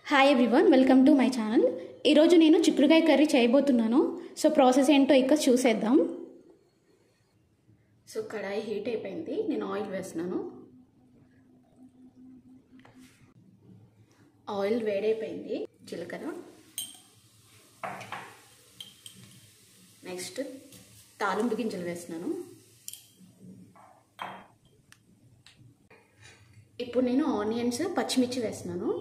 hi everyone welcome to my channel ఈరోజు నేను చిక్కుడుకాయ కర్రీ చేయబోతున్నాను సో ప్రాసెస్ ఏంటో ఇక చూసేద్దాం సో కడాయి హీట్ అయిపోయింది నేను ఆయిల్ వేస్తున్నాను ఆయిల్ వేడైపోయింది జీలకర్ర నెక్స్ట్ తాలింపు గింజలు వేస్తున్నాను ఇప్పుడు నేను ఆనియన్స్ పచ్చిమిర్చి వేస్తున్నాను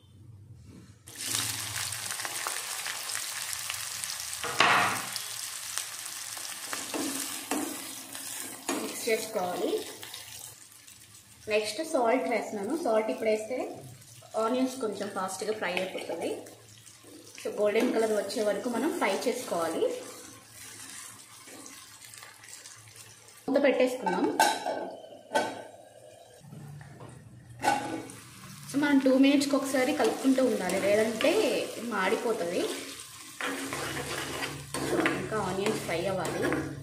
మిక్స్ చేసుకోవాలి నెక్స్ట్ సాల్ట్ వేస్తున్నాను సాల్ట్ ఇప్పుడు వేస్తే ఆనియన్స్ కొంచెం ఫాస్ట్గా ఫ్రై అయిపోతుంది సో గోల్డెన్ కలర్ వచ్చే వరకు మనం ఫ్రై చేసుకోవాలి మూత పెట్టేసుకుందాం సో మనం టూ మినిట్స్కి ఒకసారి కలుపుకుంటూ ఉండాలి లేదంటే మాడిపోతుంది సో ఇంకా ఆనియన్స్ ఫ్రై అవ్వాలి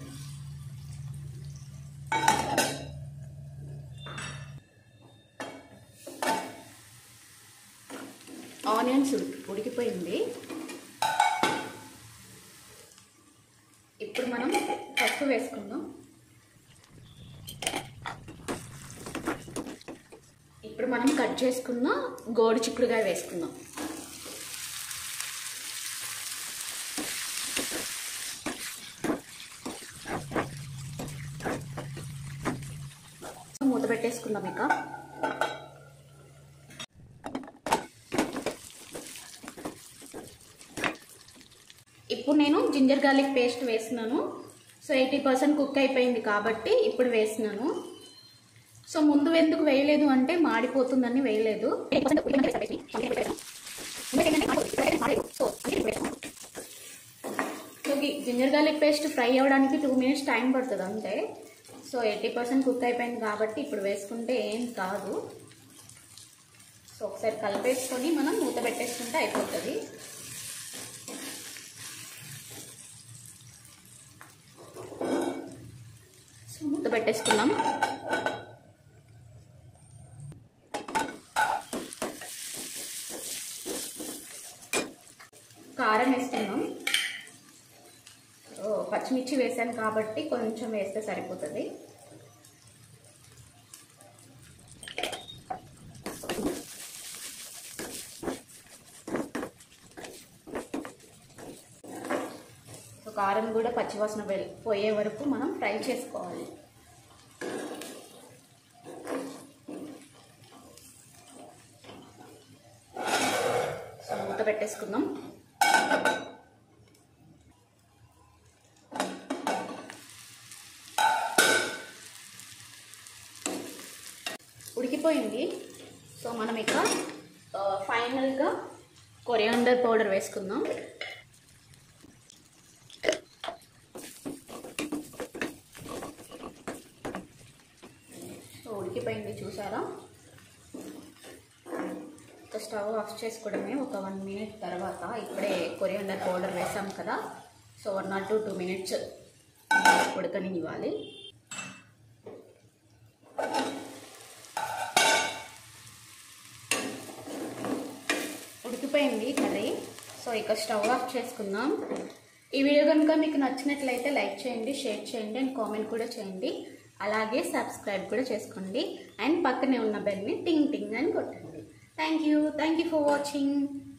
ఆనియన్స్ ఉడికిపోయింది ఇప్పుడు మనం పసుపు వేసుకుందాం ఇప్పుడు మనం కట్ చేసుకున్న గోడు చిక్కుడుకాయ వేసుకుందాం మూత పెట్టేసుకుందాం ఇక ఇప్పుడు నేను జింజర్ గార్లిక్ పేస్ట్ వేస్తున్నాను సో ఎయిటీ పర్సెంట్ కుక్ అయిపోయింది కాబట్టి ఇప్పుడు వేస్తున్నాను సో ముందు ఎందుకు వేయలేదు అంటే మాడిపోతుందని వేయలేదు so ginger garlic paste fry అవ్వడానికి టూ మినిట్స్ టైం పడుతుంది అంతే సో ఎయిటీ పర్సెంట్ కుక్ అయిపోయింది కాబట్టి ఇప్పుడు వేసుకుంటే ఏం కాదు సో ఒకసారి కలిపేసుకొని మనం మూత పెట్టేసుకుంటే అయిపోతుంది సో మూత పెట్టేసుకున్నాం కారం వేస్తున్నాం పచ్చిమిర్చి వేసాను కాబట్టి కొంచెం వేస్తే సరిపోతుంది సో కారం కూడా పచ్చివాసన పోయే వరకు మనం ఫ్రై చేసుకోవాలి సో మూత పెట్టేసుకుందాం ఉడికిపోయింది సో మనం ఇక ఫైనల్గా కొరియాండర్ పౌడర్ వేసుకుందాం సో ఉడికిపోయింది చూసారా స్టవ్ ఆఫ్ చేసుకోవడమే ఒక వన్ మినిట్ తర్వాత ఇప్పుడే కొరియాండర్ పౌడర్ వేసాం కదా so one or two two minutes ఉడకనివ్వాలి ఉడికిపోయింది కర్రీ సో ఇక స్టవ్ ఆఫ్ చేసుకుందాం ఈ వీడియో కనుక మీకు నచ్చినట్లయితే లైక్ చేయండి షేర్ చేయండి అండ్ కామెంట్ కూడా చేయండి అలాగే సబ్స్క్రైబ్ కూడా చేసుకోండి అండ్ పక్కనే ఉన్న బెల్ని టింగ్ టింగ్ అని కొట్టండి thank you thank you for watching